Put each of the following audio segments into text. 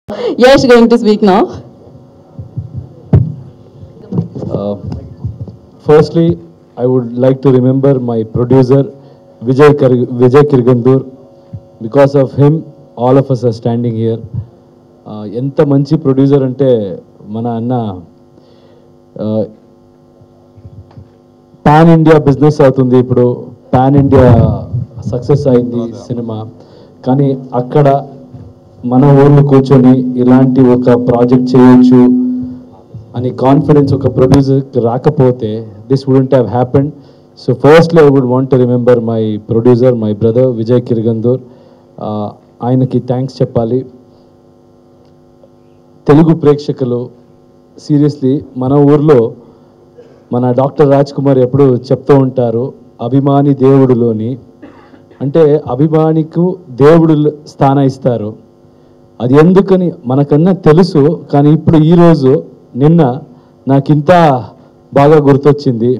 Yash going to speak now. Uh, firstly, I would like to remember my producer Vijay, Kar- Vijay Kirgandur. Because of him, all of us are standing here. Uh, ఎంత మంచి producer అంటే మన అన్న pan India business అవుతుంది ఇప్పుడు pan India success అయింది సినిమా కానీ అక్కడ మన ఊర్లో కూర్చొని ఇలాంటి ఒక ప్రాజెక్ట్ చేయొచ్చు అని కాన్ఫిడెన్స్ ఒక ప్రొడ్యూసర్కి రాకపోతే this wouldn't have happened so firstly I would want remember my producer my brother Vijay Kiragandur ఆయనకి థ్యాంక్స్ చెప్పాలి తెలుగు ప్రేక్షకులు సీరియస్లీ మన ఊర్లో మన డాక్టర్ రాజ్ కుమార్ ఎప్పుడు చెప్తూ ఉంటారు అభిమాని దేవుడులోని అంటే అభిమానికు దేవుడు స్థానం ఇస్తారు అది ఎందుకని మనకన్నా తెలుసు కానీ ఇప్పుడు ఈరోజు నిన్న నాకు ఇంత బాగా గుర్తొచ్చింది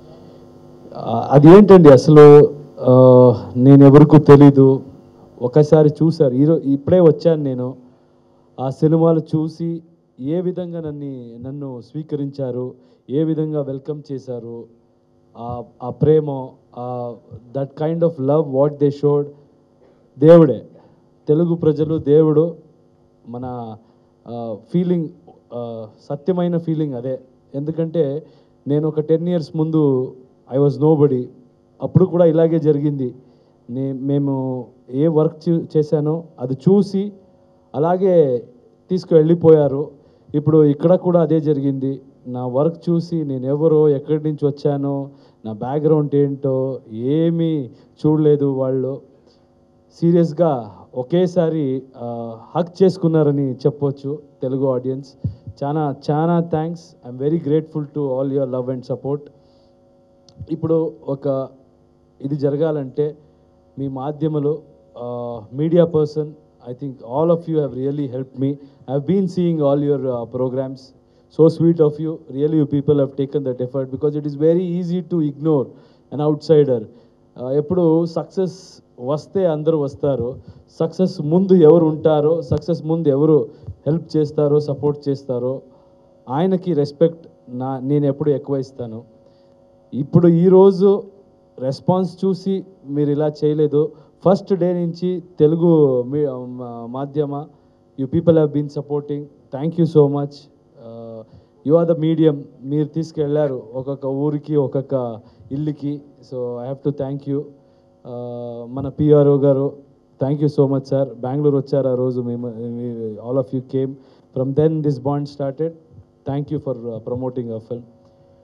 ఆ, అది ఏంటండి అసలు ఆ, నేను ఎవరికూ తెలీదు ఒకసారి చూశారు ఈరో ఇప్పుడే వచ్చాను నేను ఆ సినిమాలు చూసి ఏ విధంగా నన్ను నన్ను స్వీకరించారు ఏ విధంగా వెల్కమ్ చేశారు ఆ- ఆ ప్రేమ that kind of love what they showed దేవుడే తెలుగు ప్రజలు దేవుడు మన ఫీలింగ్ సత్యమైన ఫీలింగ్ అదే ఎందుకంటే నేను ఒక టెన్ ఇయర్స్ ముందు ఐ వాజ్ నో బడి అప్పుడు కూడా ఇలాగే జరిగింది నే మేము ఏ వర్క్ చూ- చేశానో అది చూసి అలాగే తీసుకు వెళ్ళిపోయారు ఇప్పుడు ఇక్కడ కూడా అదే జరిగింది నా వర్క్ చూసి నేను ఎవరో ఎక్కడి నుంచి వచ్చానో నా బ్యాక్గ్రౌండ్ ఏంటో ఏమీ చూడలేదు వాళ్ళు సీరియస్గా ఒకేసారి హక్ చేసుకున్నారని చెప్పొచ్చు తెలుగు ఆడియన్స్ చాలా చాలా thanks I'm very grateful to all your love and support ఇప్పుడు ఒక ఇది జరగాలంటే మీ మాధ్యమలో media person I think all of you have really help me have been seeing all your programmes so sweet of you really you people have taken that effort because it is very easy to ignore an outsider ఎప్పుడు success వస్తే అందరూ వస్తారు success ముందు ఎవరు ఉంటారో success ముందు ఎవరు help చేస్తారో సపోర్ట్ చేస్తారో ఆయనకి రెస్పెక్ట్ నా నేను ఎప్పుడు ఎక్కువ ఇస్తాను ఇప్పుడు ఈరోజు రెస్పాన్స్ చూసి మీరు ఇలా చేయలేదు ఫస్ట్ డే నుంచి తెలుగు మీ- మా- మాధ్యమ you people have been supporting thank you so much you are the medium మీరు తీసుకెళ్లారు ఒక్కొక్క ఊరికి ఒక్కొక్క ఇల్లుకి so I have to thank you మన PRO garu thank you so much sir Bengaluru వచ్చారు ఆ రోజు మేము all of you came from then this bond started thank you for promoting a film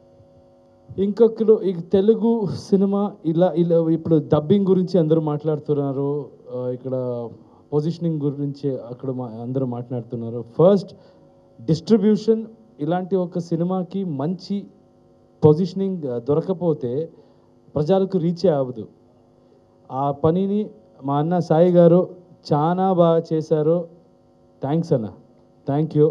ఇంకొకరు ఈ తెలుగు సినిమా ఇలా ఇలా ఇప్పుడు డబ్బింగ్ గురించి అందరూ మాట్లాడుతున్నారు ఆ, ఇక్కడ పొజిషనింగ్ గురించి అక్కడ మా- అందరూ మాట్లాడుతున్నారు ఫస్ట్ డిస్ట్రిబ్యూషన్ ఇలాంటి ఒక సినిమాకి మంచి పొజిషనింగ్ దొరకపోతే ప్రజలకు రీచే అవ్వదు ఆ పనిని మా అన్న సాయి గారు చాలా బాగా చేశారు థ్యాంక్స్ అన్న థ్యాంక్ యూ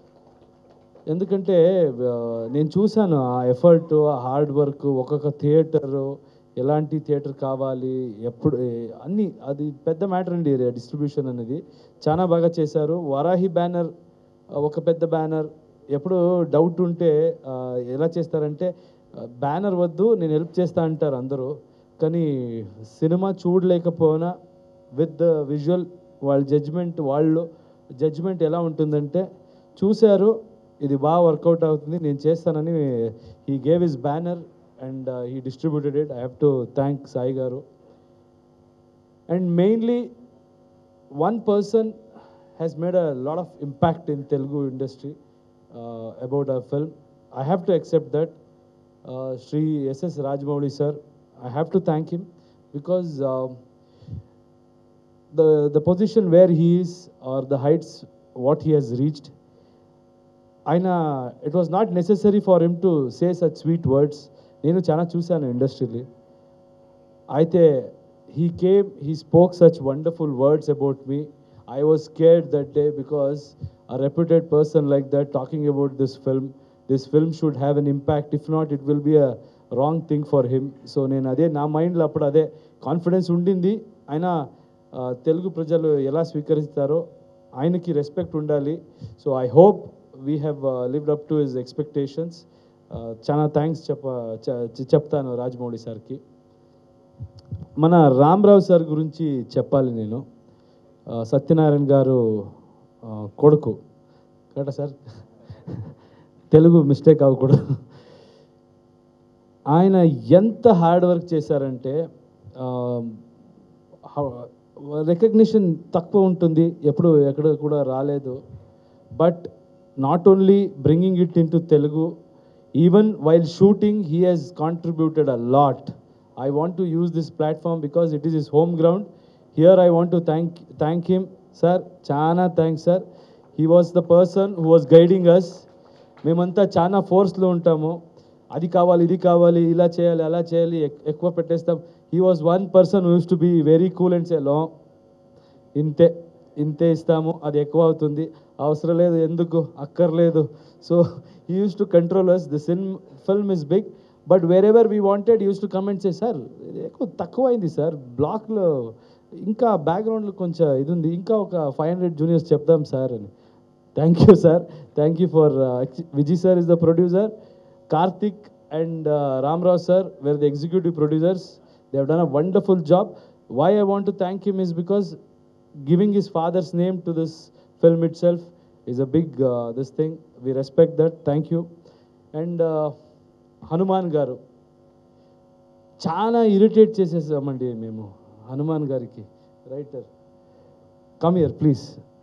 ఎందుకంటే ఆ, నేను చూశాను ఆ ఎఫర్ట్ ఆ హార్డ్ వర్క్ ఒక్కొక్క థియేటరు ఎలాంటి థియేటర్ కావాలి ఎప్పుడు ఏ- అన్ని అది పెద్ద మ్యాటర్ అండి డిస్ట్రిబ్యూషన్ అనేది చాలా బాగా చేశారు వరాహి బ్యానర్ ఒక పెద్ద బ్యానర్ ఎప్పుడు డౌట్ ఉంటే ఆ, ఎలా చేస్తారంటే బ్యానర్ వద్దు నేను హెల్ప్ చేస్తా అంటారు అందరూ కానీ సినిమా చూడలేకపోయినా విత్ ద విజువల్ వాళ్ళ జడ్జ్మెంట్ వాళ్ళు జడ్జ్మెంట్ ఎలా ఉంటుందంటే చూశారు ఇది బాగా వర్కౌట్ అవుతుంది నేను చేస్తానని he gave his banner and he distributed it I have to thank Sai గారు and mainly one person has made a lot of impact in Telugu industry uh, about our film. I have to accept that. Uh, Sri S.S. Rajmouli sir, I have to thank him because uh, the, the position where he is or the heights what he has reached, ఆయన it was not necessary for him to say such sweet words నేను చాలా చూశాను ఇండస్ట్రీలో అయితే he came, he spoke such wonderful words about me. I was scared that day because a reputed person like that talking about this film, this film should have an impact. If not, it will be a wrong thing for him. So నేను అదే నా మైండ్లో అప్పుడు అదే confidence ఉండింది అయినా ఆ, తెలుగు ప్రజలు ఎలా స్వీకరిస్తారో ఆయనకి రెస్పెక్ట్ ఉండాలి so I hope we have lived up to his expectations చాలా థ్యాంక్స్ చెప్ప చె- చెప్తాను రాజమౌళి సార్కి మన రామరావు సార్ గురించి చెప్పాలి నేను ఆ, సత్యనారాయణ గారు ఆ, కొడుకు కరెక్టా సార్ తెలుగు మిస్టేక్ అవ్వకూడదు ఆయన ఎంత హార్డ్ వర్క్ చేశారంటే రికగ్నిషన్ తక్కువ ఉంటుంది ఎప్పుడు ఎక్కడ కూడా రాలేదు but not only bringing it in to Telugu even while shooting he has contributed a lot I want to use this platform because it is his home ground here I want to thank thank him sir చాలా thanks sir he was the person who was guiding us మేమంతా చాలా ఫోర్స్లో ఉంటాము అది కావాలి ఇది కావాలి ఇలా చేయాలి అలా చేయాలి ఎక్- ఎక్కువ పెట్టేస్తాం he was one person used to be very cool and say లో ఇంతే ఇంతే ఇస్తాము అది ఎక్కువ అవుతుంది అవసరం లేదు ఎందుకు అక్కర్లేదు so he used to control us the sin film is big but wherever we wanted used to comment say sir ఇది ఎక్కువ తక్కువ అయింది సార్ బ్లాక్లో ఇంకా బ్యాక్గ్రౌండ్లో కొంచెం ఇది ఉంది ఇంకా ఒక ఫైవ్ హండ్రెడ్ జూనియర్స్ చెప్దాం సార్ అని thank you sir thank you for Vijay sir is the producer Karthik and Ramrao sir were the executive producers they have done a wonderful job why I want to thank him is because giving his father's name to this film itself is a big uh, this thing we respect that thank you and uh, Hanuman గారు చాలా irritate చేసేసామండి మేము హనుమాన్ గారికి writer come here please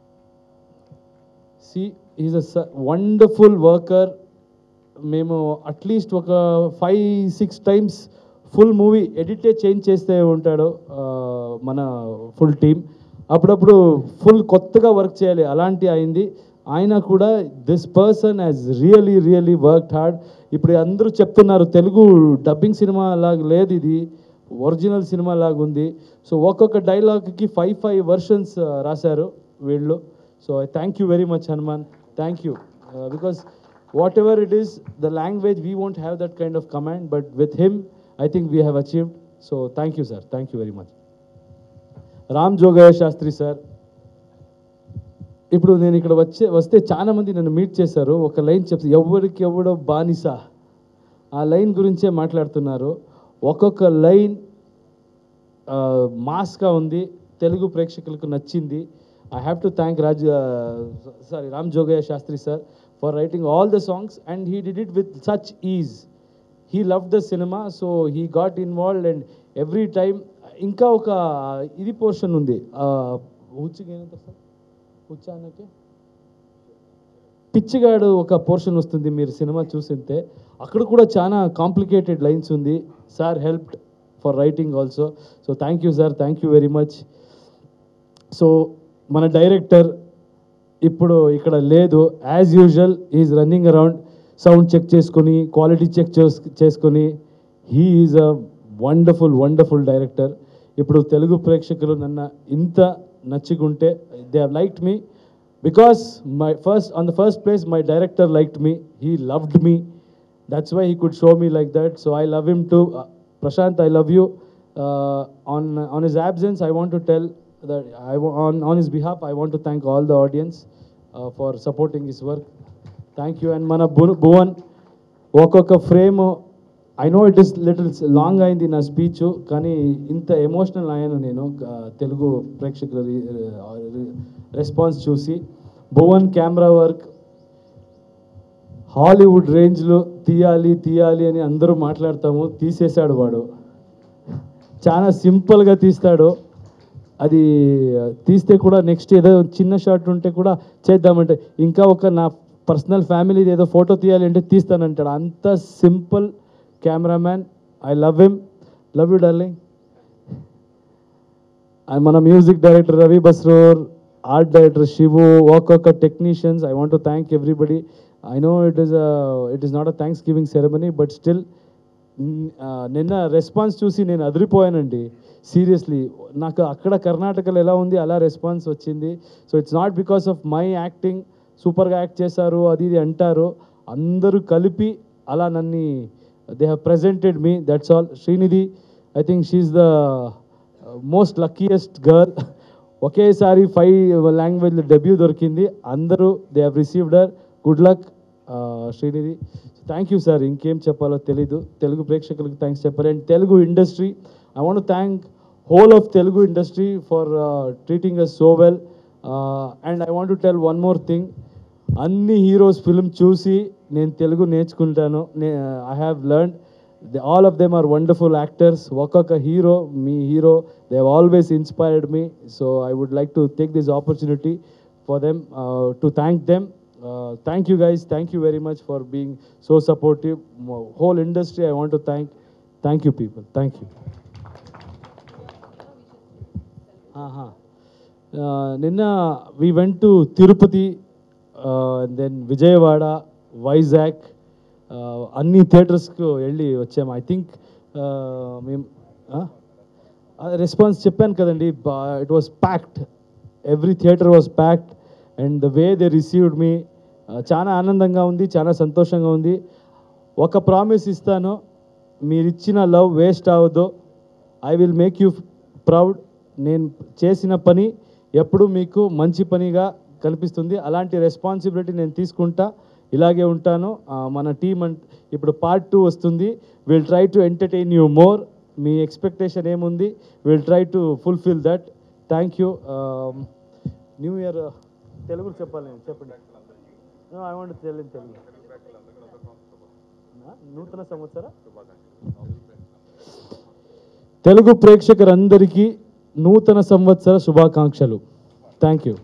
see is a wonderful worker మేము at least ఒక five six times full movie ఎడిటే change చేస్తే ఉంటాడు ఆ, మన ఫుల్ టీమ్ అప్పుడప్పుడు ఫుల్ కొత్తగా వర్క్ చేయాలి అలాంటి అయింది ఆయన కూడా this person has really really work hard ఇప్పుడు అందరూ చెప్తున్నారు తెలుగు డబ్బింగ్ సినిమా లాగా లేదు ఇది ఒరిజినల్ సినిమా లాగా ఉంది సో ఒక్కొక్క డైలాగ్కి ఫైవ్ ఫైవ్ వర్షన్స్ రాశారు వీళ్ళు so I thank you very much Hanuman thank you because whatever it is the language we won't have that kind of command but with him I think we have achieved so thank you sir thank you very much Ram Jogayya Sastry sir ఇప్పుడు నేను ఇక్కడ వచ్చే వస్తే చాలా మంది నన్ను meet చేశారు ఒక లైన్ చెప్తే ఎవరికి ఎవడో బానిస ఆ లైన్ గురించే మాట్లాడుతున్నారు ఒక్కొక్క లైన్ మాస్గా ఉంది తెలుగు ప్రేక్షకులకు నచ్చింది I have to thank Raj sorry Ram Jogayya Sastry sir for writing all the songs and he did it with such ease he love the cinema so he got involved and every time ఇంకా ఒక ఇది portion ఉంది హుచ్చిగా ఏంటంటే sir హుచ్చా అన్నకే పిచ్చిగాడు ఒక portion వస్తుంది మీరు cinema చూసింటే అక్కడ కూడా చాలా కాంప్లికేటెడ్ లైన్స్ ఉంది sir help for writing also so thank you sir thank you very much so మన డైరెక్టర్ ఇప్పుడు ఇక్కడ లేదు as usual is running around sound check చేసుకొని క్వాలిటీ చెక్ చేసుకొని he is a wonderful wonderful director ఇప్పుడు తెలుగు ప్రేక్షకులు నన్ను ఇంత నచ్చుకుంటే they have liked me because my first on the first place my director liked me he loved me that's why he could show me like that so I love him to Prashanth I love you on on his absence I want to tell that I wa- on on his behalf I want to thank all the audience uh, for supporting his work. Thank you and మన భు- భువన్ ఒక్కొక్క frame I know it is little long అయింది నా speech కానీ ఇంత emotional అయ్యాను నేను ఆ, తెలుగు ప్రేక్షకుల రెస్పాన్స్ చూసి భువన్ కెమెరా వర్క్ హాలీవుడ్ రేంజ్లో తీయాలి తీయాలి అని అందరూ మాట్లాడతాము తీసేశాడు వాడు చాలా సింపుల్గా తీస్తాడు అది తీస్తే కూడా నెక్స్ట్ ఏదో చిన్న షాట్ ఉంటే కూడా చేద్దామంటే ఇంకా ఒక నా పర్సనల్ ఫ్యామిలీది ఏదో ఫోటో తీయాలి అంటే తీస్తానంటాడు అంత simple cameraman I love him love you darling and మన music director Ravi Basrur art director Shivu ఒక్కొక్క technicians I want to thank everybody I know it is it is not a thanks giving ceremony but still నిన్న response చూసి నేను అదిరిపోయానండి seriously నాకు అక్కడ కర్ణాటకలో ఎలా ఉంది అలా రెస్పాన్స్ వచ్చింది so it's not because of my acting సూపర్గా యాక్ట్ చేశారు అది ఇది అంటారు అందరూ కలిపి అలా నన్ను they have presented me that's all Srinidhi I think she's the most luckiest girl ఒకేసారి ఫైవ్ లాంగ్వేజ్ డెబ్యూ దొరికింది అందరూ they have received our good luck Srinidhi thank you sir ఇంకేం చెప్పాలో తెలీదు తెలుగు ప్రేక్షకులకు థ్యాంక్స్ చెప్పాలి and Telugu industry I want thank whole of Telugu industry for treating us so well and I want to tell one more thing అన్ని heroes film చూసి నేను తెలుగు నేర్చుకుంటాను I have learn all of them are wonderful actors ఒక్కొక్క hero మీ hero they have always inspired me so I would like to take this opportunity for them to thank them thank you guys thank you very much for being so supportive whole industry I want to thank thank you people thank you నిన్న we went to Tirupati then Vijayawada Vizag అన్ని థియేటర్స్కు వెళ్ళి వచ్చాము I think మేము response చెప్పాను కదండి it was packed every theatre was packed and the way they received me చాలా ఆనందంగా ఉంది చాలా సంతోషంగా ఉంది ఒక ప్రామిస్ ఇస్తాను మీరు ఇచ్చిన లవ్ వేస్ట్ అవ్వదు I will make you proud నేను చేసిన పని ఎప్పుడు మీకు మంచి పనిగా కనిపిస్తుంది అలాంటి రెస్పాన్సిబిలిటీ నేను తీసుకుంటా ఇలాగే ఉంటాను ఆ, మన టీం అంట్ ఇప్పుడు పార్ట్ టూ వస్తుంది will try to entertain you more మీ ఎక్స్పెక్టేషన్ ఏముంది will try to fulfil that thank you new year Telugu చెప్పాలి నేను చెప్పండి ఐ వాంట్ తెలుగు తెలుగు ఆ, నూతన సంవత్సర తెలుగు ప్రేక్షకులందరికీ నూతన సంవత్సర శుభాకాంక్షలు థ్యాంక్ యూ